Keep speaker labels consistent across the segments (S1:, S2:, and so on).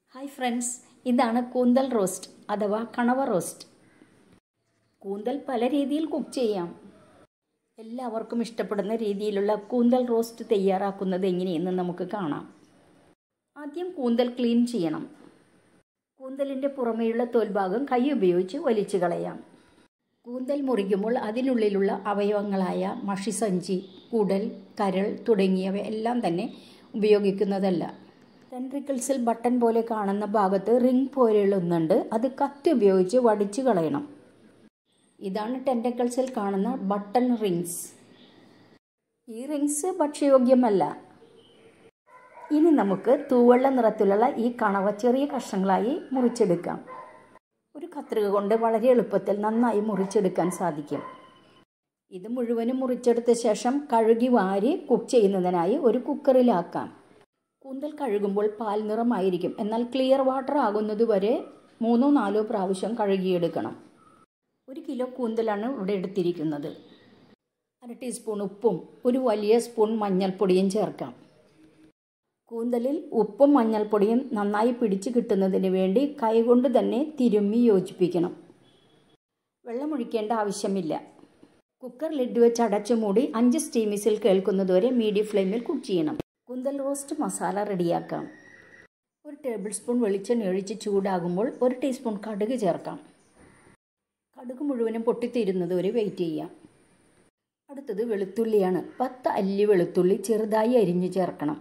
S1: hi friends ഇതാണ് കൂന്തൽ roast അഥവാ കണവ റോസ്റ്റ് കൂന്തൽ പല രീതിയിൽ കുക്ക് ചെയ്യാം എല്ലാവർക്കും ഇഷ്ടപ്പെടുന്ന രീതിയിലുള്ള കൂന്തൽ റോസ്റ്റ് തയ്യാറാക്കുന്നത് എങ്ങനെയെന്ന് നമുക്ക് കാണാം ആദ്യം കൂന്തൽ ക്ലീൻ ചെയ്യണം കൂന്തലിൻ്റെ പുറമേയുള്ള തോൽഭാഗം കൈ ഉപയോഗിച്ച് വലിച്ചു കളയാം കൂന്തൽ മുറിക്കുമ്പോൾ അതിനുള്ളിലുള്ള അവയവങ്ങളായ മഷിസഞ്ചി കുടൽ കരൾ തുടങ്ങിയവ എല്ലാം തന്നെ ഉപയോഗിക്കുന്നതല്ല ടെൻട്രിക്കിൾസിൽ ബട്ടൺ പോലെ കാണുന്ന ഭാഗത്ത് റിംഗ് പോലെയുള്ള ഒന്നുണ്ട് അത് കത്തി ഉപയോഗിച്ച് വടിച്ചു കളയണം ഇതാണ് ടെൻറ്റക്കിൾസിൽ കാണുന്ന ബട്ടൺ റിങ്സ് ഈ റിങ്സ് ഭക്ഷ്യയോഗ്യമല്ല ഇനി നമുക്ക് തൂവെള്ള നിറത്തിലുള്ള ഈ കണവ ചെറിയ കഷ്ണങ്ങളായി മുറിച്ചെടുക്കാം ഒരു കത്രിക കൊണ്ട് വളരെ എളുപ്പത്തിൽ നന്നായി മുറിച്ചെടുക്കാൻ സാധിക്കും ഇത് മുഴുവനും മുറിച്ചെടുത്ത ശേഷം കഴുകി വാരി കുക്ക് ചെയ്യുന്നതിനായി ഒരു കുക്കറിലാക്കാം കൂന്തൽ കഴുകുമ്പോൾ പാൽ നിറമായിരിക്കും എന്നാൽ ക്ലിയർ വാട്ടർ ആകുന്നത് വരെ മൂന്നോ നാലോ പ്രാവശ്യം കഴുകിയെടുക്കണം ഒരു കിലോ കൂന്തലാണ് ഇവിടെ എടുത്തിരിക്കുന്നത് അര ടീസ്പൂൺ ഉപ്പും ഒരു വലിയ സ്പൂൺ മഞ്ഞൾപ്പൊടിയും ചേർക്കാം കൂന്തലിൽ ഉപ്പും മഞ്ഞൾപ്പൊടിയും നന്നായി പിടിച്ചു കിട്ടുന്നതിന് വേണ്ടി കൈകൊണ്ട് തന്നെ തിരുമ്മി യോജിപ്പിക്കണം വെള്ളമൊഴിക്കേണ്ട ആവശ്യമില്ല കുക്കർ ലിഡ് വെച്ച് അടച്ചു മൂടി അഞ്ച് സ്റ്റീമിസിൽ കേൾക്കുന്നതുവരെ മീഡിയം ഫ്ലെയിമിൽ കുക്ക് ചെയ്യണം കൂന്തൽ റോസ്റ്റ് മസാല റെഡിയാക്കാം ഒരു ടേബിൾ സ്പൂൺ വെളിച്ചെണ്ണ ഒഴിച്ച് ചൂടാകുമ്പോൾ ഒരു ടീസ്പൂൺ കടുക് ചേർക്കാം കടുക് മുഴുവനും പൊട്ടിത്തീരുന്നത് വരെ വെയിറ്റ് ചെയ്യാം അടുത്തത് വെളുത്തുള്ളിയാണ് പത്ത് അല്ലി വെളുത്തുള്ളി ചെറുതായി അരിഞ്ഞു ചേർക്കണം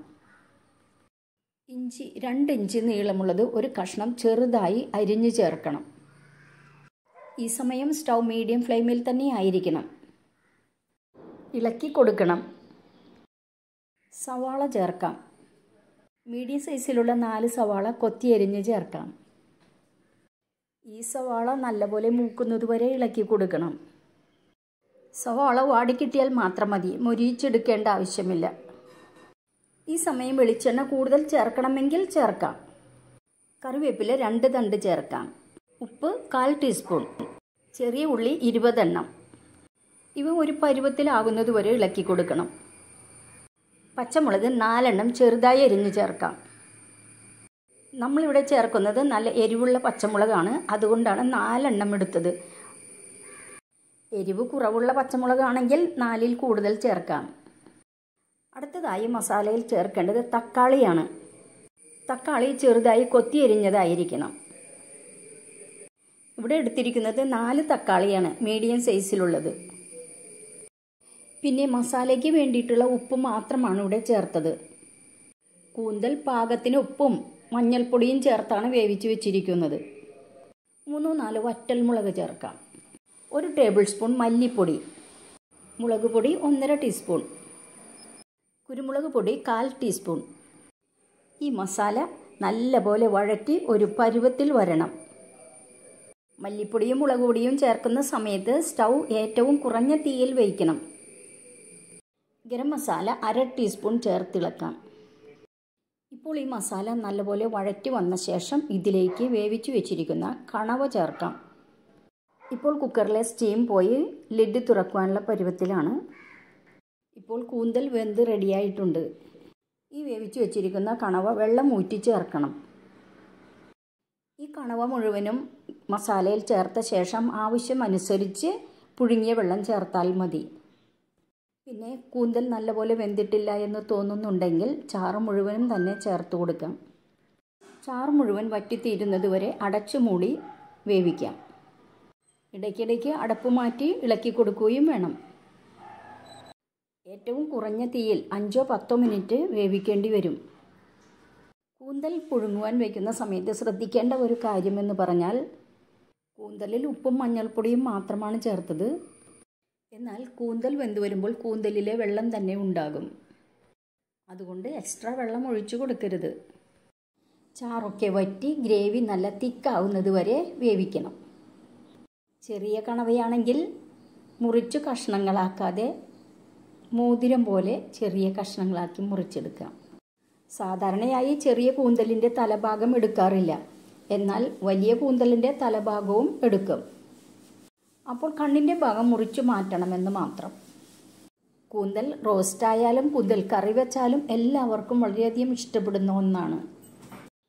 S1: ഇഞ്ചി രണ്ട് ഇഞ്ച് നീളമുള്ളത് ഒരു കഷ്ണം ചെറുതായി അരിഞ്ഞു ചേർക്കണം ഈ സമയം സ്റ്റൗ മീഡിയം ഫ്ലെയിമിൽ തന്നെ ആയിരിക്കണം ഇളക്കി കൊടുക്കണം സവാള ചേർക്കാം മീഡിയം സൈസിലുള്ള നാല് സവാള കൊത്തി അരിഞ്ഞ് ചേർക്കാം ഈ സവാള നല്ലപോലെ മൂക്കുന്നത് വരെ ഇളക്കി കൊടുക്കണം സവാള വാടിക്കിട്ടിയാൽ മാത്രം മതി മൊരിയിച്ചെടുക്കേണ്ട ആവശ്യമില്ല ഈ സമയം വെളിച്ചെണ്ണ കൂടുതൽ ചേർക്കണമെങ്കിൽ ചേർക്കാം കറിവേപ്പില രണ്ട് തണ്ട് ചേർക്കാം ഉപ്പ് കാൽ ടീസ്പൂൺ ചെറിയ ഉള്ളി ഇരുപതെണ്ണം ഇവ ഒരു പരുവത്തിലാകുന്നത് വരെ ഇളക്കി കൊടുക്കണം പച്ചമുളക് നാലെണ്ണം ചെറുതായി എരിഞ്ഞു ചേർക്കാം നമ്മളിവിടെ ചേർക്കുന്നത് നല്ല എരിവുള്ള പച്ചമുളകാണ് അതുകൊണ്ടാണ് നാലെണ്ണം എടുത്തത് എരിവ് കുറവുള്ള പച്ചമുളകാണെങ്കിൽ നാലിൽ കൂടുതൽ ചേർക്കാം അടുത്തതായി മസാലയിൽ ചേർക്കേണ്ടത് തക്കാളിയാണ് തക്കാളി ചെറുതായി കൊത്തി എരിഞ്ഞതായിരിക്കണം ഇവിടെ എടുത്തിരിക്കുന്നത് നാല് തക്കാളിയാണ് മീഡിയം സൈസിലുള്ളത് പിന്നെ മസാലയ്ക്ക് വേണ്ടിയിട്ടുള്ള ഉപ്പ് മാത്രമാണ് ഇവിടെ ചേർത്തത് കൂന്തൽ പാകത്തിന് ഉപ്പും മഞ്ഞൾപ്പൊടിയും ചേർത്താണ് വേവിച്ച് വെച്ചിരിക്കുന്നത് മൂന്നോ നാലോ വറ്റൽമുളക് ചേർക്കാം ഒരു ടേബിൾ സ്പൂൺ മല്ലിപ്പൊടി മുളക് പൊടി ഒന്നര ടീസ്പൂൺ കുരുമുളക് പൊടി കാൽ ടീസ്പൂൺ ഈ മസാല നല്ലപോലെ വഴറ്റി ഒരു പരുവത്തിൽ വരണം മല്ലിപ്പൊടിയും മുളക് പൊടിയും ചേർക്കുന്ന സമയത്ത് സ്റ്റൗ ഏറ്റവും കുറഞ്ഞ തീയിൽ വയ്ക്കണം ഗരം മസാല അര ടീസ്പൂൺ ചേർത്തിളക്കാം ഇപ്പോൾ ഈ മസാല നല്ലപോലെ വഴറ്റി വന്ന ശേഷം ഇതിലേക്ക് വേവിച്ചു വെച്ചിരിക്കുന്ന കണവ ചേർക്കാം ഇപ്പോൾ കുക്കറിലെ സ്റ്റീം പോയി ലിഡ് തുറക്കുവാനുള്ള പരുവത്തിലാണ് ഇപ്പോൾ കൂന്തൽ വെന്ത് റെഡിയായിട്ടുണ്ട് ഈ വേവിച്ചു വെച്ചിരിക്കുന്ന കണവ വെള്ളം ഊറ്റി ചേർക്കണം ഈ കണവ മുഴുവനും മസാലയിൽ ചേർത്ത ശേഷം ആവശ്യമനുസരിച്ച് പുഴുങ്ങിയ വെള്ളം ചേർത്താൽ മതി പിന്നെ കൂന്തൽ നല്ലപോലെ വെന്തിട്ടില്ല എന്ന് തോന്നുന്നുണ്ടെങ്കിൽ ചാറ് മുഴുവനും തന്നെ ചേർത്ത് കൊടുക്കാം ചാറ് മുഴുവൻ വറ്റിത്തീരുന്നത് വരെ അടച്ചു മൂടി വേവിക്കാം ഇടയ്ക്കിടയ്ക്ക് അടപ്പ് മാറ്റി ഇളക്കി കൊടുക്കുകയും വേണം ഏറ്റവും കുറഞ്ഞ തീയിൽ അഞ്ചോ പത്തോ മിനിറ്റ് വേവിക്കേണ്ടി വരും കൂന്തൽ പുഴുങ്ങുവാൻ വയ്ക്കുന്ന സമയത്ത് ശ്രദ്ധിക്കേണ്ട ഒരു കാര്യമെന്ന് പറഞ്ഞാൽ കൂന്തലിൽ ഉപ്പും മഞ്ഞൾപ്പൊടിയും മാത്രമാണ് ചേർത്തത് എന്നാൽ കൂന്തൽ വെന്ത് വരുമ്പോൾ കൂന്തലിലെ വെള്ളം തന്നെ ഉണ്ടാകും അതുകൊണ്ട് എക്സ്ട്രാ വെള്ളം ഒഴിച്ചു കൊടുക്കരുത് ചാറൊക്കെ വറ്റി ഗ്രേവി നല്ല തിക്കാവുന്നത് വരെ വേവിക്കണം ചെറിയ കണവയാണെങ്കിൽ മുറിച്ചു കഷ്ണങ്ങളാക്കാതെ മോതിരം പോലെ ചെറിയ കഷ്ണങ്ങളാക്കി മുറിച്ചെടുക്കാം സാധാരണയായി ചെറിയ കൂന്തലിൻ്റെ തലഭാഗം എടുക്കാറില്ല എന്നാൽ വലിയ കൂന്തലിൻ്റെ തലഭാഗവും എടുക്കും അപ്പോൾ കണ്ണിൻ്റെ ഭാഗം മുറിച്ചു മാറ്റണമെന്ന് മാത്രം കൂന്തൽ റോസ്റ്റായാലും കൂന്തൽ കറി വെച്ചാലും എല്ലാവർക്കും വളരെയധികം ഇഷ്ടപ്പെടുന്ന ഒന്നാണ്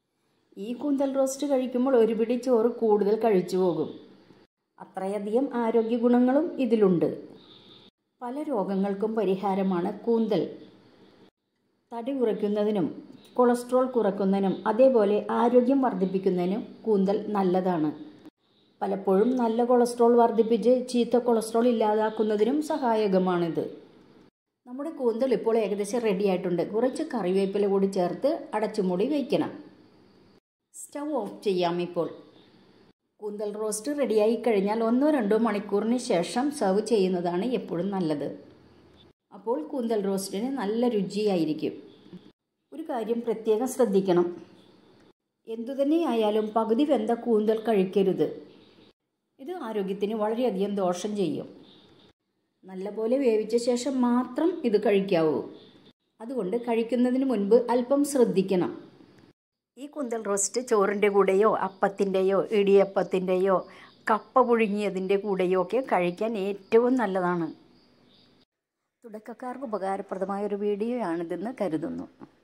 S1: ഈ കൂന്തൽ റോസ്റ്റ് കഴിക്കുമ്പോൾ ഒരു പിടി ചോറ് കൂടുതൽ കഴിച്ചു പോകും അത്രയധികം ആരോഗ്യ ഗുണങ്ങളും ഇതിലുണ്ട് പല രോഗങ്ങൾക്കും പരിഹാരമാണ് കൂന്തൽ തടി കുറയ്ക്കുന്നതിനും കൊളസ്ട്രോൾ കുറയ്ക്കുന്നതിനും അതേപോലെ ആരോഗ്യം വർദ്ധിപ്പിക്കുന്നതിനും കൂന്തൽ നല്ലതാണ് പലപ്പോഴും നല്ല കൊളസ്ട്രോൾ വർദ്ധിപ്പിച്ച് ചീത്ത കൊളസ്ട്രോൾ ഇല്ലാതാക്കുന്നതിനും സഹായകമാണിത് നമ്മുടെ കൂന്തൽ ഇപ്പോൾ ഏകദേശം റെഡി ആയിട്ടുണ്ട് കുറച്ച് കറിവേപ്പില കൂടി ചേർത്ത് അടച്ചുമൂടി വയ്ക്കണം സ്റ്റൗ ഓഫ് ചെയ്യാം ഇപ്പോൾ കൂന്തൽ റോസ്റ്റ് റെഡിയായി കഴിഞ്ഞാൽ ഒന്നോ രണ്ടോ മണിക്കൂറിന് ശേഷം സെർവ് ചെയ്യുന്നതാണ് എപ്പോഴും നല്ലത് അപ്പോൾ കൂന്തൽ റോസ്റ്റിന് നല്ല രുചിയായിരിക്കും ഒരു കാര്യം പ്രത്യേകം ശ്രദ്ധിക്കണം എന്തുതന്നെയായാലും പകുതി വെന്ത കൂന്തൽ കഴിക്കരുത് ഇത് ആരോഗ്യത്തിന് വളരെയധികം ദോഷം ചെയ്യും നല്ലപോലെ വേവിച്ച ശേഷം മാത്രം ഇത് കഴിക്കാവൂ അതുകൊണ്ട് കഴിക്കുന്നതിന് മുൻപ് അല്പം ശ്രദ്ധിക്കണം ഈ കുന്തൽ റോസ്റ്റ് ചോറിൻ്റെ കൂടെയോ അപ്പത്തിൻ്റെയോ ഇടിയപ്പത്തിൻ്റെയോ കപ്പ പുഴുങ്ങിയതിൻ്റെ കൂടെയോ ഒക്കെ കഴിക്കാൻ ഏറ്റവും നല്ലതാണ് തുടക്കക്കാർക്ക് ഉപകാരപ്രദമായ ഒരു വീഡിയോയാണിതെന്ന് കരുതുന്നു